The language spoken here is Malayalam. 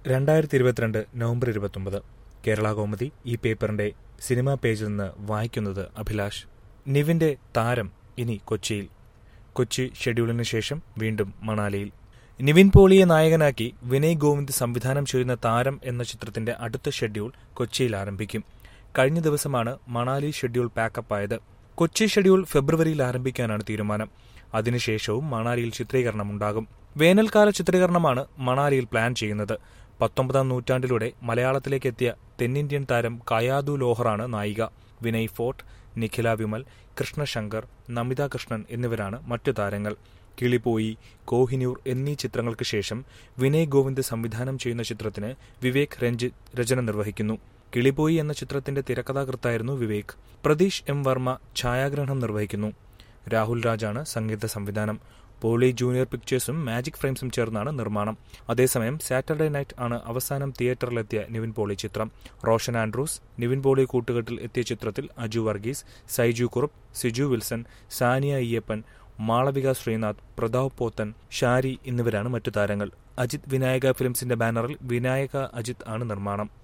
രണ്ടായിരത്തി ഇരുപത്തിരണ്ട് നവംബർ ഇരുപത്തൊമ്പത് കേരള കൗമുദി ഈ പേപ്പറിന്റെ സിനിമാ പേജിൽ നിന്ന് വായിക്കുന്നത് അഭിലാഷ് നിവിന്റെ താരം ഇനി കൊച്ചിയിൽ കൊച്ചി ഷെഡ്യൂളിന് ശേഷം വീണ്ടും മണാലിയിൽ നിവിൻ പോളിയെ നായകനാക്കി വിനയ് ഗോവിന്ദ് സംവിധാനം ചെയ്യുന്ന താരം എന്ന ചിത്രത്തിന്റെ അടുത്ത ഷെഡ്യൂൾ കൊച്ചിയിൽ ആരംഭിക്കും കഴിഞ്ഞ ദിവസമാണ് മണാലി ഷെഡ്യൂൾ പാക്കപ്പ് ആയത് കൊച്ചി ഷെഡ്യൂൾ ഫെബ്രുവരിയിൽ ആരംഭിക്കാനാണ് തീരുമാനം അതിനുശേഷവും മണാലിയിൽ ചിത്രീകരണം ഉണ്ടാകും വേനൽക്കാല ചിത്രീകരണമാണ് മണാലിയിൽ പ്ലാൻ ചെയ്യുന്നത് പത്തൊമ്പതാം നൂറ്റാണ്ടിലൂടെ മലയാളത്തിലേക്ക് എത്തിയ തെന്നിന്ത്യൻ താരം കയാദു ലോഹറാണ് നായിക വിനയ് ഫോർട്ട് നിഖില വിമൽ കൃഷ്ണശങ്കർ നമിത കൃഷ്ണൻ എന്നിവരാണ് മറ്റു താരങ്ങൾ കിളിപോയി കോഹിനൂർ എന്നീ ചിത്രങ്ങൾക്ക് ശേഷം വിനയ് ഗോവിന്ദ് സംവിധാനം ചെയ്യുന്ന ചിത്രത്തിന് വിവേക് രഞ്ജിത്ത് രചന നിർവഹിക്കുന്നു കിളിപോയി എന്ന ചിത്രത്തിന്റെ തിരക്കഥാകൃത്തായിരുന്നു വിവേക് പ്രതീഷ് എം വർമ്മ ഛായാഗ്രഹണം നിർവഹിക്കുന്നു രാഹുൽ രാജാണ് സംഗീത സംവിധാനം പോളി ജൂനിയർ പിക്ചേഴ്സും മാജിക് ഫ്രെയിംസും ചേർന്നാണ് നിർമ്മാണം അതേസമയം സാറ്റർഡേ നൈറ്റ് ആണ് അവസാനം തിയേറ്ററിലെത്തിയ നിവിൻ പോളി ചിത്രം റോഷൻ ആൻഡ്രൂസ് നിവിൻ പോളി കൂട്ടുകെട്ടിൽ എത്തിയ ചിത്രത്തിൽ അജു വർഗീസ് സൈജു കുറുപ്പ് സിജു വിൽസൺ സാനിയ അയ്യപ്പൻ മാളവിക ശ്രീനാഥ് പ്രതാപ് പോത്തൻ ഷാരി എന്നിവരാണ് മറ്റു താരങ്ങൾ അജിത് വിനായക ഫിലിംസിന്റെ ബാനറിൽ വിനായക അജിത് ആണ് നിർമ്മാണം